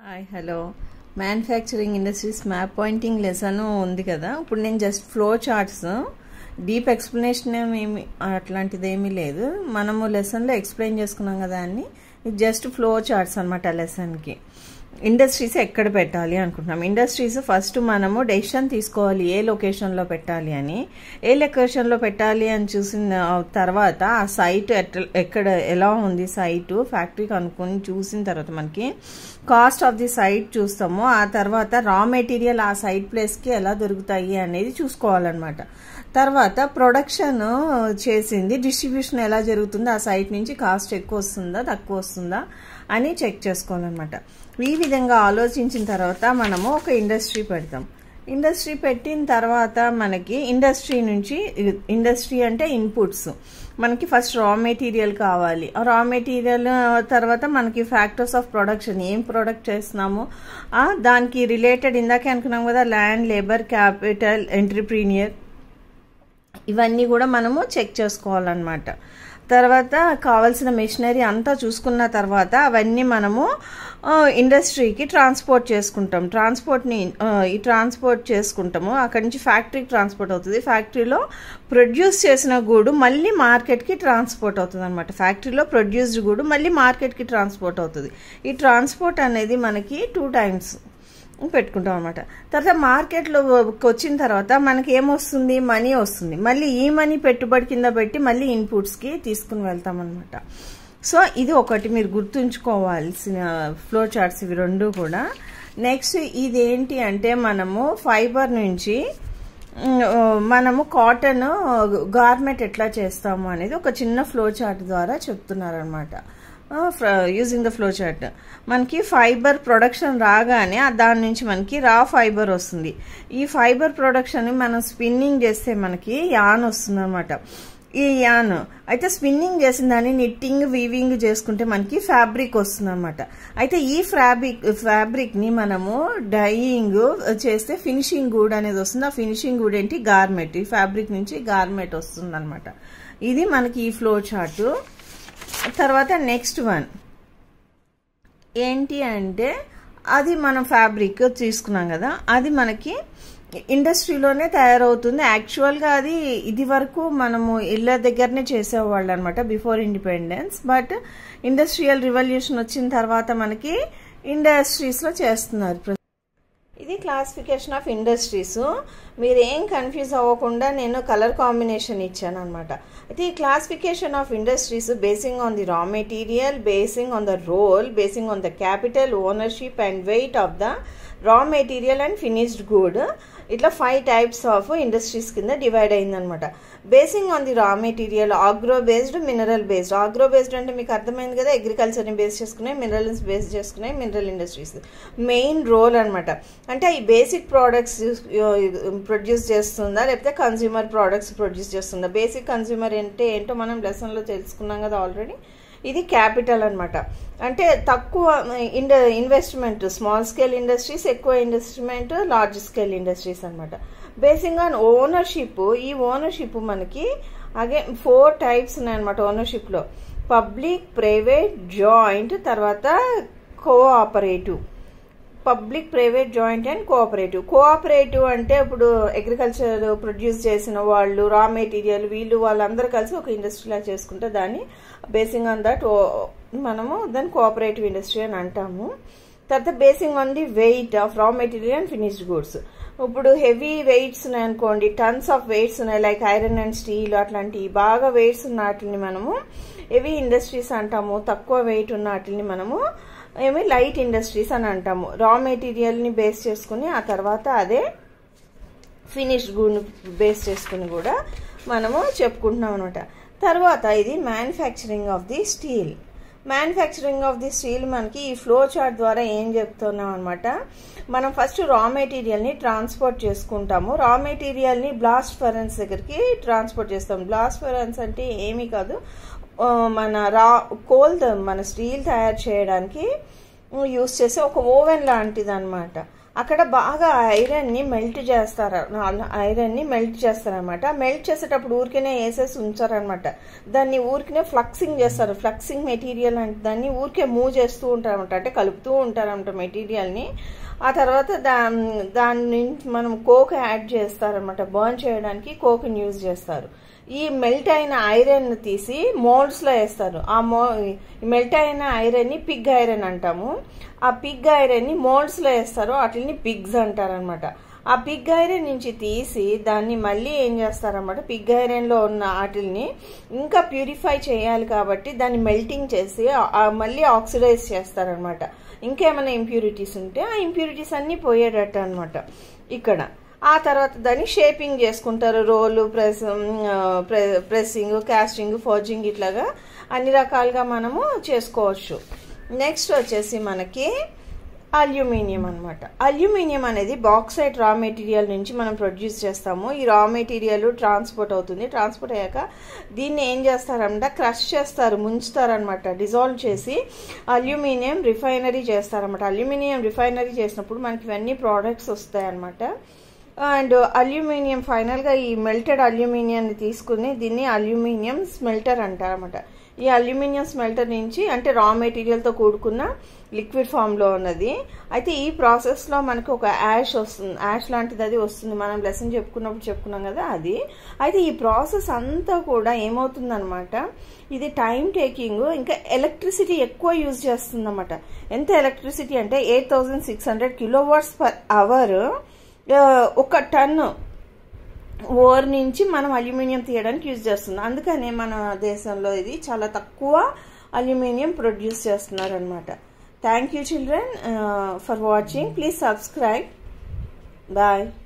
hi hello manufacturing industries map pointing lesson ఉంది కదా ఇప్పుడు నేను just flow charts deep explanation ఏమి అట్లాంటిది ఏమీ లేదు మనము లెసన్లో ఎక్స్ప్లెయిన్ చేసుకున్నాం కదా అని ఇది జస్ట్ ఫ్లో చార్ట్స్ అనమాట లెసన్కి ఇండస్ట్రీస్ ఎక్కడ పెట్టాలి అనుకుంటున్నాం ఇండస్ట్రీస్ ఫస్ట్ మనము డెసిషన్ తీసుకోవాలి ఏ లొకేషన్లో పెట్టాలి అని ఏ లొకేషన్లో పెట్టాలి అని చూసిన తర్వాత ఆ సైట్ ఎక్కడ ఎలా ఉంది సైటు ఫ్యాక్టరీ కనుక్కొని చూసిన తర్వాత మనకి కాస్ట్ ఆఫ్ ది సైట్ చూస్తాము ఆ తర్వాత రా మెటీరియల్ ఆ సైట్ ప్లేస్కి ఎలా దొరుకుతాయి అనేది చూసుకోవాలన్నమాట తర్వాత ప్రొడక్షన్ చేసింది డిస్ట్రిబ్యూషన్ ఎలా జరుగుతుందో ఆ సైట్ నుంచి కాస్ట్ ఎక్కువ వస్తుందా తక్కువ వస్తుందా అని చెక్ చేసుకోవాలన్నమాట ఈ విధంగా ఆలోచించిన తర్వాత మనము ఒక ఇండస్ట్రీ పెడతాం ఇండస్ట్రీ పెట్టిన తర్వాత మనకి ఇండస్ట్రీ నుంచి ఇండస్ట్రీ అంటే ఇన్పుట్స్ మనకి ఫస్ట్ రా మెటీరియల్ కావాలి రా మెటీరియల్ తర్వాత మనకి ఫ్యాక్టర్స్ ఆఫ్ ప్రొడక్షన్ ఏం ప్రొడక్ట్ చేస్తున్నామో దానికి రిలేటెడ్ ఇందాకే అనుకున్నాం కదా ల్యాండ్ లేబర్ క్యాపిటల్ ఎంటర్ప్రీనియర్ ఇవన్నీ కూడా మనము చెక్ చేసుకోవాలన్నమాట తర్వాత కావాల్సిన మెషినరీ అంతా చూసుకున్న తర్వాత అవన్నీ మనము ఇండస్ట్రీకి ట్రాన్స్పోర్ట్ చేసుకుంటాం ట్రాన్స్పోర్ట్ని ఈ ట్రాన్స్పోర్ట్ చేసుకుంటాము అక్కడి నుంచి ఫ్యాక్టరీకి ట్రాన్స్పోర్ట్ అవుతుంది ఫ్యాక్టరీలో ప్రొడ్యూస్ చేసిన గూడు మళ్ళీ మార్కెట్కి ట్రాన్స్పోర్ట్ అవుతుంది అనమాట ఫ్యాక్టరీలో ప్రొడ్యూస్డ్ గూడు మళ్ళీ మార్కెట్కి ట్రాన్స్పోర్ట్ అవుతుంది ఈ ట్రాన్స్పోర్ట్ అనేది మనకి టూ టైమ్స్ పెట్టుకుంటాం అనమాట తర్వాత మార్కెట్లోకి వచ్చిన తర్వాత మనకి ఏమొస్తుంది మనీ వస్తుంది మళ్ళీ ఈ మనీ పెట్టుబడి కింద పెట్టి మళ్ళీ ఇన్పుట్స్కి తీసుకుని వెళ్తాం అనమాట సో ఇది ఒకటి మీరు గుర్తుంచుకోవాల్సిన ఫ్లో చార్ట్స్ ఇవి రెండు కూడా నెక్స్ట్ ఇదేంటి అంటే మనము ఫైబర్ నుంచి మనము కాటన్ గార్మెంట్ ఎట్లా చేస్తాము అనేది ఒక చిన్న ఫ్లో చార్ట్ ద్వారా చెప్తున్నారనమాట యూజింగ్ ద ఫ్లో చార్ట్ మనకి ఫైబర్ ప్రొడక్షన్ రాగానే దాని నుంచి మనకి రా ఫైబర్ వస్తుంది ఈ ఫైబర్ ప్రొడక్షన్ మనం స్పిన్నింగ్ చేస్తే మనకి యాన్ వస్తుంది అనమాట ఈ యాన్ అయితే స్పిన్నింగ్ చేసిన దాన్ని నిట్టింగ్ వీవింగ్ చేసుకుంటే మనకి ఫ్యాబ్రిక్ వస్తుంది అనమాట అయితే ఈ ఫ్యాబ్రిక్ ఫ్యాబ్రిక్ని మనము డైయింగ్ చేస్తే ఫినిషింగ్ గూడ్ అనేది వస్తుంది ఆ ఫినిషింగ్ గూడ్ ఏంటి గార్మెంట్ ఈ ఫ్యాబ్రిక్ నుంచి గార్మెంట్ వస్తుంది అనమాట ఇది మనకి ఈ ఫ్లో చార్టు తర్వాత నెక్స్ట్ వన్ ఏంటి అంటే అది మనం ఫ్యాబ్రిక్ తీసుకున్నాం కదా అది మనకి ఇండస్ట్రీలోనే తయారవుతుంది యాక్చువల్గా అది ఇది వరకు మనము ఇళ్ళ దగ్గరనే చేసేవాళ్ళు అనమాట before independence but industrial revolution వచ్చిన తర్వాత మనకి ఇండస్ట్రీస్లో చేస్తున్నారు ఇది క్లాసిఫికేషన్ ఆఫ్ ఇండస్ట్రీస్ మీరు ఏం కన్ఫ్యూజ్ అవ్వకుండా నేను కలర్ కాంబినేషన్ ఇచ్చాను అనమాట అయితే ఈ classification of industries basing on the raw material basing on the role basing on the capital ownership and weight of the raw material and finished good ఇట్లా five types of industries కింద divide అయిందనమాట basing on the raw material agro based mineral based agro based అంటే మీకు అర్థమైంది కదా అగ్రికల్చర్ని base చేసుకునే minerals base చేసుకునే మినరల్ ఇండస్ట్రీస్ మెయిన్ రోల్ అనమాట అంటే ఈ బేసిక్ ప్రోడక్ట్స్ ప్రొడ్యూస్ చేస్తుందా లేకపోతే కన్జ్యూమర్ ప్రోడక్ట్స్ ప్రొడ్యూస్ చేస్తుందా బేసిక్ కన్జ్యూమర్ అంటే ఏంటో మనం లెసన్లో తెలుసుకున్నాం కదా ఆల్రెడీ ఇది క్యాపిటల్ అనమాట అంటే తక్కువ ఇండ ఇన్వెస్ట్మెంట్ స్మాల్ స్కేల్ ఇండస్ట్రీస్ ఎక్కువ ఇన్వెస్ట్మెంట్ లార్జ్ స్కేల్ ఇండస్ట్రీస్ అనమాట బేసింగ్ ఆన్ ఓనర్షిప్ ఈ ఓనర్షిప్ మనకి అగే ఫోర్ టైప్స్ ఉన్నాయన్నమాట ఓనర్షిప్లో పబ్లిక్ ప్రైవేట్ జాయింట్ తర్వాత cooperative public private joint and cooperative cooperative అంటే ఇప్పుడు అగ్రికల్చర్ ప్రొడ్యూస్ చేసిన వాళ్ళు రా మెటీరియల్ వీళ్ళు వాళ్ళందరూ కలిసి ఒక ఇండస్ట్రీలా చేసుకుంటే దాన్ని బేసింగ్ ఆన్ దట్ మనము దాన్ని కోఆపరేటివ్ ఇండస్ట్రీ అని అంటాము తర్వాత basing on the weight of raw material and finished goods ఇప్పుడు హెవీ వెయిట్స్ ఉన్నాయనుకోండి టన్స్ ఆఫ్ వెయిట్స్ ఉన్నాయి లైక్ ఐరన్ అండ్ స్టీల్ అట్లాంటివి బాగా వెయిట్స్ ఉన్న వాటిని మనము హెవీ ఇండస్ట్రీస్ అంటాము తక్కువ వెయిట్ ఉన్న వాటిని మనము ఏమి లైట్ ఇండస్ట్రీస్ అని అంటాము రా మెటీరియల్ని బేస్ చేసుకుని ఆ తర్వాత అదే ఫినిష్డ్ గుడ్ బేస్ చేసుకుని కూడా మనము చెప్పుకుంటున్నాం అనమాట తర్వాత ఇది manufacturing of the steel manufacturing of the steel మనకి ఈ ఫ్లో చార్ట్ ద్వారా ఏం చెప్తున్నాం అనమాట మనం ఫస్ట్ రా మెటీరియల్ని ట్రాన్స్పోర్ట్ చేసుకుంటాము రా మెటీరియల్ని బ్లాస్ట్ ఫెరెన్స్ దగ్గరికి ట్రాన్స్పోర్ట్ చేస్తాం బ్లాస్ట్ ఫెరెన్స్ అంటే ఏమీ కాదు మన రా కోల్ మన స్టీల్ తయారు చేయడానికి యూస్ చేసే ఒక ఓవెన్ లాంటిది అనమాట అక్కడ బాగా ఐరన్ని మెల్ట్ చేస్తారు ఐరన్ని మెల్ట్ చేస్తారనమాట మెల్ట్ చేసేటప్పుడు ఊరికనే వేసేసి ఉంచారనమాట దాన్ని ఊరికనే ఫ్లక్సింగ్ చేస్తారు ఫ్లక్సింగ్ మెటీరియల్ అంటే దాన్ని ఊరికే మూవ్ చేస్తూ ఉంటారనమాట అంటే కలుపుతూ ఉంటారనమాట మెటీరియల్ని ఆ తర్వాత దా దాని నుంచి మనం కోక్ యాడ్ చేస్తారనమాట బర్న్ చేయడానికి కోక్ని యూజ్ చేస్తారు ఈ మెల్ట్ అయిన ఐరన్ తీసి మోల్డ్స్లో వేస్తారు ఆ మో మెల్ట్ అయిన ఐరన్ని పిగ్ ఐరన్ అంటాము ఆ పిగ్ ఐరన్ని మోల్డ్స్లో వేస్తారు వాటిని పిగ్స్ అంటారనమాట ఆ పిగ్ ఐరన్ నుంచి తీసి దాన్ని మళ్ళీ ఏం చేస్తారన్నమాట పిగ్ ఐరన్లో ఉన్న వాటిని ఇంకా ప్యూరిఫై చేయాలి కాబట్టి దాన్ని మెల్టింగ్ చేసి మళ్ళీ ఆక్సిడైజ్ చేస్తారనమాట ఇంకేమైనా ఇంప్యూరిటీస్ ఉంటే ఆ ఇంప్యూరిటీస్ అన్నీ పోయేటట్టు అనమాట ఇక్కడ ఆ తర్వాత దాన్ని షేపింగ్ చేసుకుంటారు roll press pressing casting forging ఇట్లాగా అన్ని రకాలుగా మనము చేసుకోవచ్చు నెక్స్ట్ వచ్చేసి మనకి అల్యూమినియం అనమాట అల్యూమినియం అనేది బాక్సైట్ రా మెటీరియల్ నుంచి మనం ప్రొడ్యూస్ చేస్తాము ఈ రా మెటీరియల్ ట్రాన్స్పోర్ట్ అవుతుంది ట్రాన్స్పోర్ట్ అయ్యాక దీన్ని ఏం చేస్తారంటే క్రష్ చేస్తారు ముంచుతారనమాట డిజాల్వ్ చేసి అల్యూమినియం రిఫైనరీ చేస్తారనమాట అల్యూమినియం రిఫైనరీ చేసినప్పుడు మనకి ఇవన్నీ ప్రోడక్ట్స్ వస్తాయన్నమాట అండ్ అల్యూమినియం ఫైనల్గా ఈ మెల్టెడ్ అల్యూమినియాన్ని తీసుకుని దీన్ని అల్యూమినియం స్మెల్టర్ అంటారన్నమాట ఈ అల్యూమినియం స్మెల్టర్ నుంచి అంటే రా మెటీరియల్తో కూడుకున్న లిక్విడ్ ఫామ్లో ఉన్నది అయితే ఈ ప్రాసెస్లో మనకు ఒక యాష్ వస్తుంది యాష్ లాంటిది అది వస్తుంది మనం లెసన్ చెప్పుకున్నప్పుడు చెప్పుకున్నాం కదా అది అయితే ఈ ప్రాసెస్ అంతా కూడా ఏమవుతుందన్నమాట ఇది టైం టేకింగ్ ఇంకా ఎలక్ట్రిసిటీ ఎక్కువ యూజ్ చేస్తుందన్నమాట ఎంత ఎలక్ట్రిసిటీ అంటే eight thousand six hundred kilo watts per hour ఒక టన్ ఓర్ నుంచి మనం అల్యూమినియం తీయడానికి యూజ్ చేస్తున్నాం అందుకనే మన దేశంలో ఇది చాలా తక్కువ అల్యూమినియం ప్రొడ్యూస్ చేస్తున్నారు అనమాట thank you children for watching please subscribe bye